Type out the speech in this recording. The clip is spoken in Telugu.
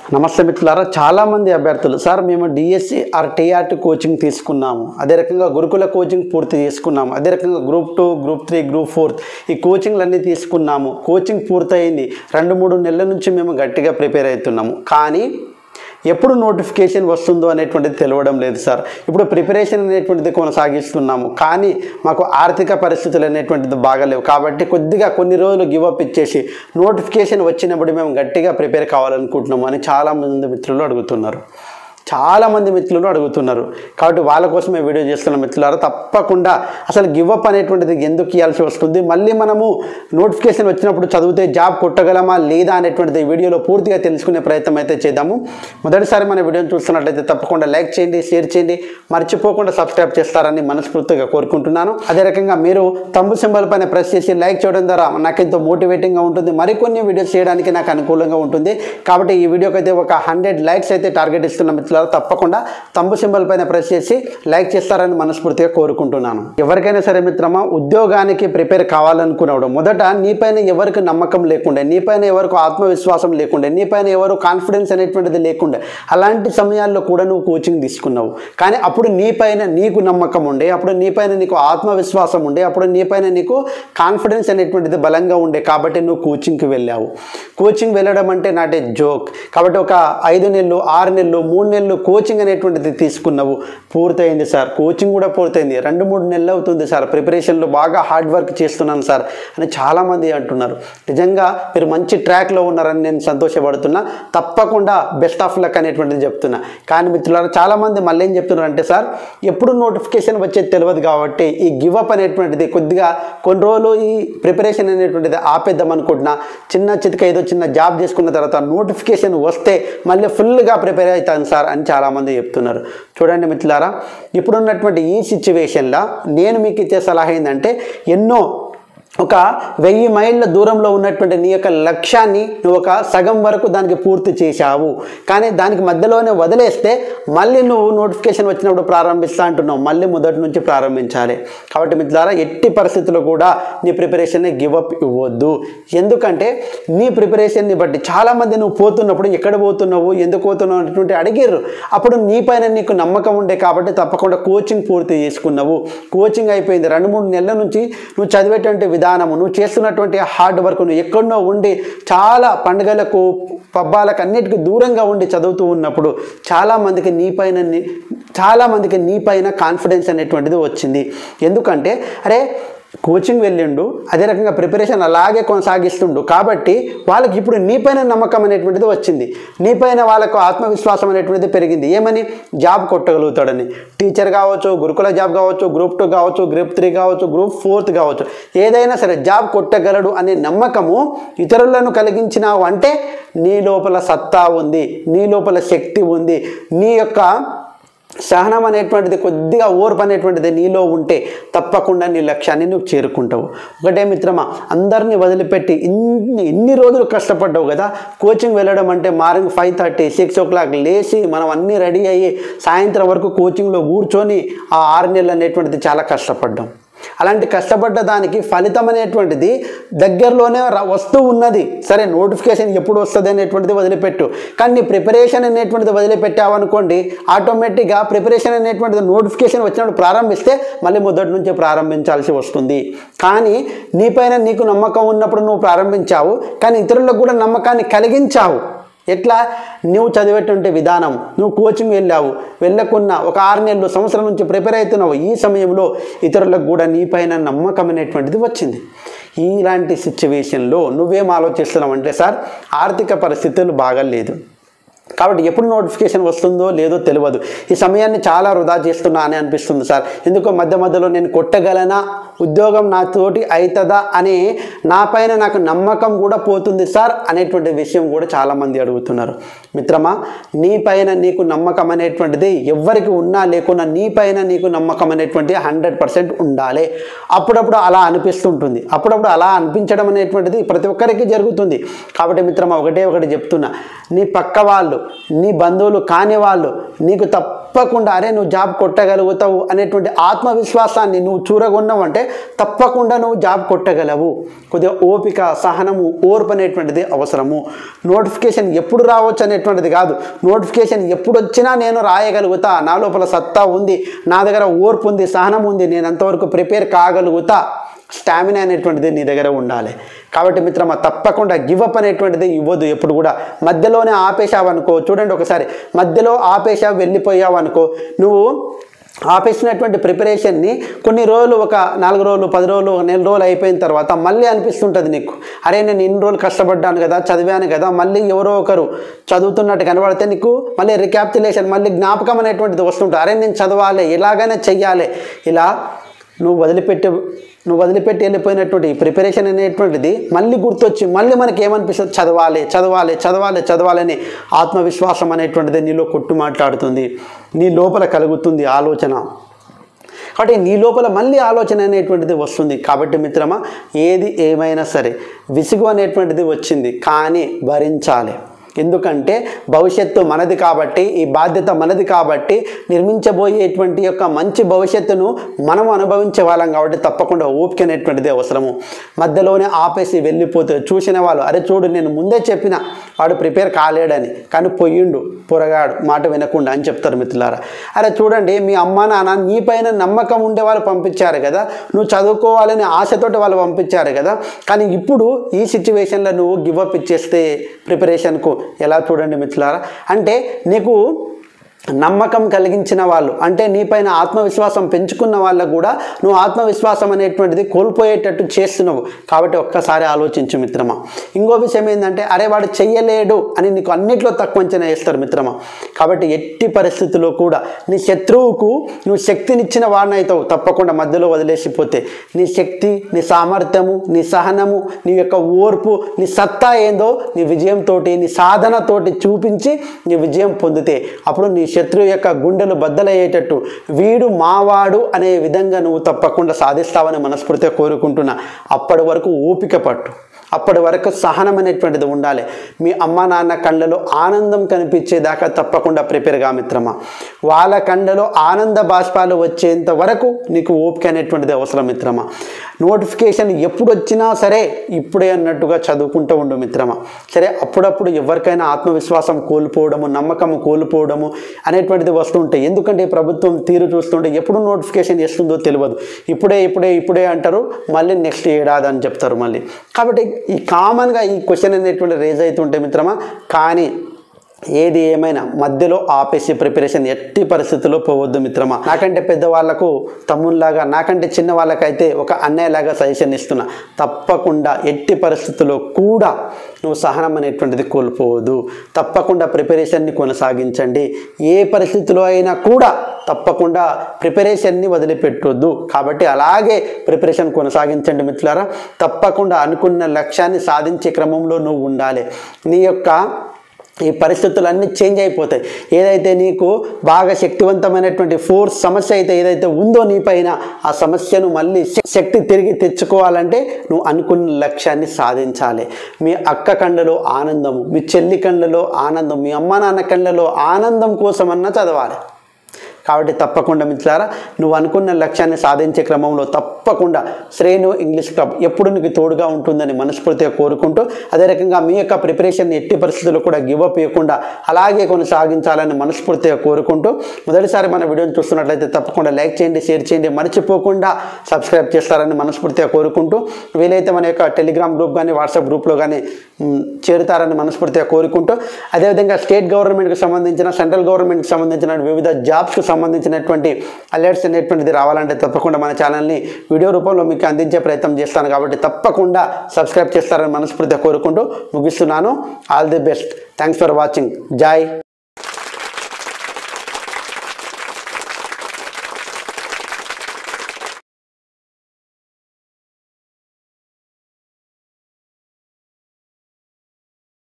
నమస్తే మిత్రులారా చాలామంది అభ్యర్థులు సార్ మేము డిఎస్సి ఆర్ టీఆర్టీ కోచింగ్ తీసుకున్నాము అదే రకంగా గురుకుల కోచింగ్ పూర్తి చేసుకున్నాము అదే రకంగా group two group three group fourth ఈ కోచింగ్లు అన్నీ తీసుకున్నాము కోచింగ్ పూర్తయింది రెండు మూడు నెలల నుంచి మేము గట్టిగా ప్రిపేర్ అవుతున్నాము కానీ ఎప్పుడు నోటిఫికేషన్ వస్తుందో అనేటువంటిది తెలియడం లేదు సార్ ఇప్పుడు ప్రిపరేషన్ అనేటువంటిది కొనసాగిస్తున్నాము కానీ మాకు ఆర్థిక పరిస్థితులు అనేటువంటిది బాగాలేవు కాబట్టి కొద్దిగా కొన్ని రోజులు గివప్ ఇచ్చేసి నోటిఫికేషన్ వచ్చినప్పుడు మేము గట్టిగా ప్రిపేర్ కావాలనుకుంటున్నాము అని చాలామంది మిత్రులు అడుగుతున్నారు చాలామంది మిత్రులు అడుగుతున్నారు కాబట్టి వాళ్ళ కోసమే వీడియో చేస్తున్న మిత్రులారా తప్పకుండా అసలు గివప్ అనేటువంటిది ఎందుకు ఇవ్వాల్సి వస్తుంది మళ్ళీ మనము నోటిఫికేషన్ వచ్చినప్పుడు చదివితే జాబ్ కొట్టగలమా లేదా అనేటువంటిది ఈ వీడియోలో పూర్తిగా తెలుసుకునే ప్రయత్నం అయితే చేద్దాము మొదటిసారి మన వీడియోని చూస్తున్నట్లయితే తప్పకుండా లైక్ చేయండి షేర్ చేయండి మర్చిపోకుండా సబ్స్క్రైబ్ చేస్తారని మనస్ఫూర్తిగా కోరుకుంటున్నాను అదే రకంగా మీరు తమ్ము సింబల్ పైన ప్రెస్ చేసి లైక్ చేయడం ద్వారా నాకు ఎంతో మోటివేటింగ్గా ఉంటుంది మరికొన్ని వీడియోస్ చేయడానికి నాకు అనుకూలంగా ఉంటుంది కాబట్టి ఈ వీడియోకి అయితే ఒక హండ్రెడ్ లైక్స్ అయితే టార్గెట్ ఇస్తున్న మిత్రులారా తప్పకుండా తమ్ము సింబల్ పైన ప్రెస్ చేసి లైక్ చేస్తారని మనస్ఫూర్తిగా కోరుకుంటున్నాను ఎవరికైనా సరే మిత్రమా ఉద్యోగానికి ప్రిపేర్ కావాలనుకున్నాడు మొదట నీపైన ఎవరికి నమ్మకం లేకుండే నీపైన ఎవరికి ఆత్మవిశ్వాసం లేకుండే నీపైన ఎవరు కాన్ఫిడెన్స్ అనేటువంటిది లేకుండే అలాంటి సమయాల్లో కూడా నువ్వు కోచింగ్ తీసుకున్నావు కానీ అప్పుడు నీపైన నీకు నమ్మకం ఉండే అప్పుడు నీపైన నీకు ఆత్మవిశ్వాసం ఉండే అప్పుడు నీపైన నీకు కాన్ఫిడెన్స్ అనేటువంటిది బలంగా ఉండే కాబట్టి నువ్వు కోచింగ్కి వెళ్ళావు కోచింగ్ వెళ్ళడం అంటే నాట్ ఏ జోక్ కాబట్టి ఒక ఐదు నెలలు ఆరు నెలలు మూడు నెలలు కోచింగ్ అనేటువంటిది తీసుకున్నావు పూర్తయింది సార్ కోచింగ్ కూడా పూర్తయింది రెండు మూడు నెలలు అవుతుంది సార్ ప్రిపరేషన్లో బాగా హార్డ్ వర్క్ చేస్తున్నాను సార్ అని చాలామంది అంటున్నారు నిజంగా మీరు మంచి ట్రాక్లో ఉన్నారని నేను సంతోషపడుతున్నా తప్పకుండా బెస్ట్ ఆఫ్ లక్ అనేటువంటిది చెప్తున్నా కానీ మిత్రులారా చాలామంది మళ్ళీ ఏం చెప్తున్నారు అంటే సార్ ఎప్పుడు నోటిఫికేషన్ వచ్చేది తెలియదు కాబట్టి ఈ గివప్ అనేటువంటిది కొద్దిగా కొన్ని రోజులు ఈ ప్రిపరేషన్ అనేటువంటిది ఆపేద్దాం అనుకుంటున్నా చిన్న చితిక ఏదో చిన్న జాబ్ చేసుకున్న తర్వాత నోటిఫికేషన్ వస్తే మళ్ళీ ఫుల్గా ప్రిపేర్ అవుతాను సార్ అని చాలామంది చెప్తున్నారు చూడండి మిత్రులారా ఇప్పుడున్నటువంటి ఈ సిచ్యువేషన్లో నేను మీకు ఇచ్చే సలహా ఏంటంటే ఎన్నో ఒక వెయ్యి మైళ్ళ దూరంలో ఉన్నటువంటి నీ యొక్క లక్ష్యాన్ని నువ్వు ఒక సగం వరకు దానికి పూర్తి చేశావు కానీ దానికి మధ్యలోనే వదిలేస్తే మళ్ళీ నువ్వు నోటిఫికేషన్ వచ్చినప్పుడు ప్రారంభిస్తా అంటున్నావు మళ్ళీ మొదటి నుంచి ప్రారంభించాలి కాబట్టి మిత్రులారా ఎట్టి పరిస్థితుల్లో కూడా నీ ప్రిపరేషన్ని గివప్ ఇవ్వద్దు ఎందుకంటే నీ ప్రిపరేషన్ని బట్టి చాలామంది నువ్వు పోతున్నప్పుడు ఎక్కడ పోతున్నావు ఎందుకు పోతున్నావు అనేటువంటి అడిగారు అప్పుడు నీ పైన నీకు నమ్మకం ఉండే కాబట్టి తప్పకుండా కోచింగ్ పూర్తి చేసుకున్నావు కోచింగ్ అయిపోయింది రెండు మూడు నెలల నుంచి నువ్వు చదివేటువంటి విధానము నువ్వు చేస్తున్నటువంటి హార్డ్ వర్క్ నువ్వు ఎక్కడో ఉండి చాలా పండుగలకు పబ్బాలకు అన్నిటికీ దూరంగా ఉండి చదువుతూ ఉన్నప్పుడు చాలామందికి నీ పైన నీ- చాలామందికి నీ పైన కాన్ఫిడెన్స్ అనేటువంటిది వచ్చింది ఎందుకంటే అరే కోచింగ్ వెళ్ళిండు అదే రకంగా ప్రిపరేషన్ అలాగే కొనసాగిస్తుండు కాబట్టి వాళ్ళకి ఇప్పుడు నీపైన నమ్మకం అనేటువంటిది వచ్చింది నీపైన వాళ్ళకు ఆత్మవిశ్వాసం అనేటువంటిది పెరిగింది ఏమని జాబ్ కొట్టగలుగుతాడని టీచర్ కావచ్చు గురుకుల జాబ్ కావచ్చు గ్రూప్ టూ కావచ్చు గ్రూప్ త్రీ కావచ్చు గ్రూప్ ఫోర్త్ కావచ్చు ఏదైనా సరే జాబ్ కొట్టగలడు అనే నమ్మకము ఇతరులను కలిగించినావు అంటే నీ లోపల సత్తా ఉంది నీ లోపల శక్తి ఉంది నీ యొక్క సహనం అనేటువంటిది కొద్దిగా ఓర్పు అనేటువంటిది నీలో ఉంటే తప్పకుండా నీ లక్ష్యాన్ని నువ్వు చేరుకుంటావు ఒకటే మిత్రమా అందరినీ వదిలిపెట్టి ఇన్ని ఇన్ని రోజులు కష్టపడ్డావు కదా కోచింగ్ వెళ్ళడం అంటే morning five thirty six o'clock లేచి మనం అన్నీ రెడీ అయ్యి సాయంత్రం వరకు కోచింగ్లో కూర్చొని ఆ ఆరు నెలలు అనేటువంటిది చాలా కష్టపడ్డాం అలాంటి కష్టపడ్డ దానికి ఫలితం అనేటువంటిది దగ్గరలోనే ర- వస్తూ ఉన్నది సరే నోటిఫికేషన్ ఎప్పుడు వస్తుంది అనేటువంటిది వదిలిపెట్టు కానీ నీ ప్రిపరేషన్ అనేటువంటిది వదిలిపెట్టావు అనుకోండి ఆటోమేటిక్గా ప్రిపరేషన్ అనేటువంటిది నోటిఫికేషన్ వచ్చినప్పుడు ప్రారంభిస్తే మళ్ళీ మొదటి నుంచి ప్రారంభించాల్సి వస్తుంది కానీ నీపైన నీకు నమ్మకం ఉన్నప్పుడు నువ్వు ప్రారంభించావు కానీ ఇతరులకు కూడా నమ్మకాన్ని కలిగించావు ఎట్లా నువ్వు చదివేటువంటి విధానం నువ్వు కోచింగ్ వెళ్ళావు వెళ్ళకున్న ఒక ఆరు నెలలు సంవత్సరం నుంచి ప్రిపేర్ అవుతున్నావు ఈ సమయంలో ఇతరులకు కూడా నీపైన నమ్మకం అనేటువంటిది వచ్చింది ఇలాంటి సిచ్యువేషన్లో నువ్వేం ఆలోచిస్తున్నావు అంటే సార్ ఆర్థిక పరిస్థితులు బాగాలేదు కాబట్టి ఎప్పుడు నోటిఫికేషన్ వస్తుందో లేదో తెలియదు ఈ సమయాన్ని చాలా వృధా చేస్తున్నా అని అనిపిస్తుంది సార్ ఎందుకో మధ్య మధ్యలో నేను కొట్టగలనా ఉద్యోగం నాతోటి అవుతుందా అని నా పైన నాకు నమ్మకం కూడా పోతుంది సార్ అనేటువంటి విషయం కూడా చాలామంది అడుగుతున్నారు మిత్రమా నీ పైన నీకు నమ్మకం అనేటువంటిది ఎవరికి ఉన్నా లేకున్నా నీ పైన నీకు నమ్మకం అనేటువంటిది హండ్రెడ్ పర్సెంట్ ఉండాలి అప్పుడప్పుడు అలా అనిపిస్తుంటుంది అప్పుడప్పుడు అలా అనిపించడం అనేటువంటిది ప్రతి ఒక్కరికి జరుగుతుంది కాబట్టి మిత్రమా ఒకటే ఒకటి చెప్తున్నా నీ పక్క వాళ్ళు నీ బంధువులు కాని వాళ్ళు నీకు తప్పకుండా అరే నువ్వు జాబ్ కొట్టగలుగుతావు అనేటువంటి ఆత్మవిశ్వాసాన్ని నువ్వు చూరగొన్నావు అంటే తప్పకుండా నువ్వు జాబ్ కొట్టగలవు కొద్దిగా ఓపిక సహనము ఓర్పు అనేటువంటిది అవసరము నోటిఫికేషన్ ఎప్పుడు రావచ్చు అనేటువంటిది కాదు నోటిఫికేషన్ ఎప్పుడు వచ్చినా నేను రాయగలుగుతా నా లోపల సత్తా ఉంది నా దగ్గర ఓర్పు ఉంది సహనం ఉంది నేను అంతవరకు ప్రిపేర్ కాగలుగుతా స్టామినా అనేటువంటిది నీ దగ్గర ఉండాలి కాబట్టి మిత్రమా తప్పకుండా గివ్ అప్ అనేటువంటిది ఇవ్వద్దు ఎప్పుడు కూడా మధ్యలోనే ఆపేశావు అనుకో చూడండి ఒకసారి మధ్యలో ఆపేశావు వెళ్ళిపోయావు అనుకో నువ్వు ఆపేసినటువంటి ప్రిపరేషన్ని కొన్ని రోజులు ఒక నాలుగు రోజులు పది రోజులు ఒక నెల రోజులు అయిపోయిన తర్వాత మళ్ళీ అనిపిస్తుంటుంది నీకు అరే నేను ఇన్ని రోజులు కష్టపడ్డాను కదా చదివాను కదా మళ్ళీ ఎవరో ఒకరు చదువుతున్నట్టు కనబడితే నీకు మళ్ళీ రికాప్చులేషన్ మళ్ళీ జ్ఞాపకం అనేటువంటిది వస్తుంటుంది అరే నేను చదవాలి ఎలాగైనా చెయ్యాలి ఇలా నువ్వు వదిలిపెట్టి నువ్వు వదిలిపెట్టి వెళ్ళిపోయినటువంటి ఈ ప్రిపరేషన్ అనేటువంటిది మళ్ళీ గుర్తొచ్చి మళ్ళీ మనకి ఏమనిపిస్తుంది చదవాలి చదవాలి చదవాలి చదవాలని ఆత్మవిశ్వాసం అనేటువంటిది నీలో కొట్టు మాట్లాడుతుంది నీ లోపల కలుగుతుంది ఆలోచన కాబట్టి నీ లోపల మళ్ళీ ఆలోచన అనేటువంటిది వస్తుంది కాబట్టి మిత్రమా ఏది ఏమైనా సరే విసుగు అనేటువంటిది వచ్చింది కానీ భరించాలి ఎందుకంటే భవిష్యత్తు మనది కాబట్టి ఈ బాధ్యత మనది కాబట్టి నిర్మించబోయేటువంటి యొక్క మంచి భవిష్యత్తును మనం అనుభవించే వాళ్ళం కాబట్టి తప్పకుండా ఓపిక అనేటువంటిది అవసరము మధ్యలోనే ఆపేసి వెళ్ళిపోతే చూసిన వాళ్ళు అరే చూడు నేను ముందే చెప్పిన వాడు ప్రిపేర్ కాలేడని కానీ పొయ్యిండు పొరగాడు మాట వినకుండా అని చెప్తారు మిత్రులారా అరే చూడండి మీ అమ్మ నాన్న నీ పైన నమ్మకం ఉండే వాళ్ళు పంపించారు కదా నువ్వు చదువుకోవాలని ఆశతోటి వాళ్ళు పంపించారు కదా కానీ ఇప్పుడు ఈ సిచ్యువేషన్లో నువ్వు గివ్ అప్ ఇచ్చేస్తే ప్రిపరేషన్కు ఎలా చూడండి మిత్రులారా అంటే నీకు నమ్మకం కలిగించిన వాళ్ళు అంటే నీపైన ఆత్మవిశ్వాసం పెంచుకున్న వాళ్ళకు కూడా నువ్వు ఆత్మవిశ్వాసం అనేటువంటిది కోల్పోయేటట్టు చేస్తున్నావు కాబట్టి ఒక్కసారి ఆలోచించు మిత్రమా ఇంకో విషయం ఏంటంటే అరే వాడు చెయ్యలేడు అని నీకు అన్నిట్లో తక్కువ అంచనా వేస్తారు మిత్రమా కాబట్టి ఎట్టి పరిస్థితుల్లో కూడా నీ శత్రువుకు నువ్వు శక్తినిచ్చిన వాడినైతావు తప్పకుండా మధ్యలో వదిలేసిపోతే నీ శక్తి నీ సామర్థ్యము నీ సహనము నీ యొక్క ఓర్పు నీ సత్తా ఏందో నీ విజయంతో నీ సాధనతోటి చూపించి నీ విజయం పొందితే అప్పుడు నీ శత్రువు యొక్క గుండెలు బద్దలయ్యేటట్టు వీడు మావాడు అనే విధంగా నువ్వు తప్పకుండా సాధిస్తావని మనస్ఫూర్తిగా కోరుకుంటున్నా అప్పటి వరకు ఓపిక పట్టు అప్పటి వరకు సహనం అనేటువంటిది ఉండాలి మీ అమ్మ నాన్న కళ్ళలో ఆనందం కనిపించేదాకా తప్పకుండా ప్రిపేర్గా మిత్రమా వాళ్ళ కళ్ళలో ఆనంద బాష్పాలు వచ్చేంత వరకు నీకు ఓపిక అనేటువంటిది అవసరం మిత్రమా నోటిఫికేషన్ ఎప్పుడు వచ్చినా సరే ఇప్పుడే అన్నట్టుగా చదువుకుంటూ ఉండు మిత్రమా సరే అప్పుడప్పుడు ఎవరికైనా ఆత్మవిశ్వాసం కోల్పోవడము నమ్మకం కోల్పోవడము అనేటువంటిది వస్తుంటాయి ఎందుకంటే ఈ ప్రభుత్వం తీరు చూస్తుంటే ఎప్పుడు నోటిఫికేషన్ చేస్తుందో తెలియదు ఇప్పుడే ఇప్పుడే ఇప్పుడే అంటారు మళ్ళీ నెక్స్ట్ ఏడాది అని చెప్తారు మళ్ళీ కాబట్టి ఈ కామన్గా ఈ క్వశ్చన్ అనేటువంటి రేజ్ అవుతుంటే మిత్రమా కానీ ఏది ఏమైనా మధ్యలో ఆపేసి ప్రిపరేషన్ ఎట్టి పరిస్థితుల్లో పోవద్దు మిత్రమా నాకంటే పెద్దవాళ్లకు తమ్ముళ్ళలాగా నాకంటే చిన్న వాళ్ళకైతే ఒక అన్నయ్యలాగా సజెషన్ ఇస్తున్నా తప్పకుండా ఎట్టి పరిస్థితుల్లో కూడా నువ్వు సహనం అనేటువంటిది కోల్పోవద్దు తప్పకుండా ప్రిపరేషన్ని కొనసాగించండి ఏ పరిస్థితిలో అయినా కూడా తప్పకుండా ప్రిపరేషన్ని వదిలిపెట్టొద్దు కాబట్టి అలాగే ప్రిపరేషన్ కొనసాగించండి మిత్రులారా తప్పకుండా అనుకున్న లక్ష్యాన్ని సాధించే క్రమంలో నువ్వు ఉండాలి నీ యొక్క ఈ పరిస్థితులన్నీ చేంజ్ అయిపోతాయి ఏదైతే నీకు బాగా శక్తివంతమైనటువంటి ఫోర్స్ సమస్య అయితే ఏదైతే ఉందో నీ పైన ఆ సమస్యను మళ్ళీ శ- శక్తి తిరిగి తెచ్చుకోవాలంటే నువ్వు అనుకున్న లక్ష్యాన్ని సాధించాలి మీ అక్క కళ్ళలో ఆనందము మీ చెల్లి కళ్ళలో ఆనందం మీ అమ్మ నాన్న కళ్ళలో ఆనందం కోసమన్నా చదవాలి కాబట్టి తప్పకుండా మిత్రులారా నువ్వు అనుకున్న లక్ష్యాన్ని సాధించే క్రమంలో తప్పకుండా శ్రేణు ఇంగ్లీష్ క్లబ్ ఎప్పుడు నీకు తోడుగా ఉంటుందని మనస్ఫూర్తిగా కోరుకుంటూ అదే రకంగా మీ యొక్క ప్రిపరేషన్ ఎట్టి పరిస్థితుల్లో కూడా గివ్ అప్ ఇవ్వకుండా అలాగే కొనసాగించాలని మనస్ఫూర్తిగా కోరుకుంటూ మొదటిసారి మన వీడియోని చూస్తున్నట్లయితే తప్పకుండా లైక్ చేయండి షేర్ చేయండి మర్చిపోకుండా సబ్స్క్రైబ్ చేస్తారని మనస్ఫూర్తిగా కోరుకుంటూ వీలైతే మన యొక్క టెలిగ్రామ్ గ్రూప్ కానీ వాట్సాప్ గ్రూప్లో కానీ మ్, చేరుతారని మనస్ఫూర్తిగా కోరుకుంటూ అదేవిధంగా స్టేట్ గవర్నమెంట్కి సంబంధించిన సెంట్రల్ గవర్నమెంట్కి సంబంధించిన వివిధ జాబ్స్కి సంబంధించినటువంటి అలర్ట్స్ అనేటువంటిది రావాలంటే తప్పకుండా మన ఛానల్ని వీడియో రూపంలో మీకు అందించే ప్రయత్నం చేస్తాను కాబట్టి తప్పకుండా సబ్స్క్రైబ్ చేస్తారని మనస్ఫూర్తిగా కోరుకుంటూ ముగిస్తున్నాను all the best thanks for watching Joy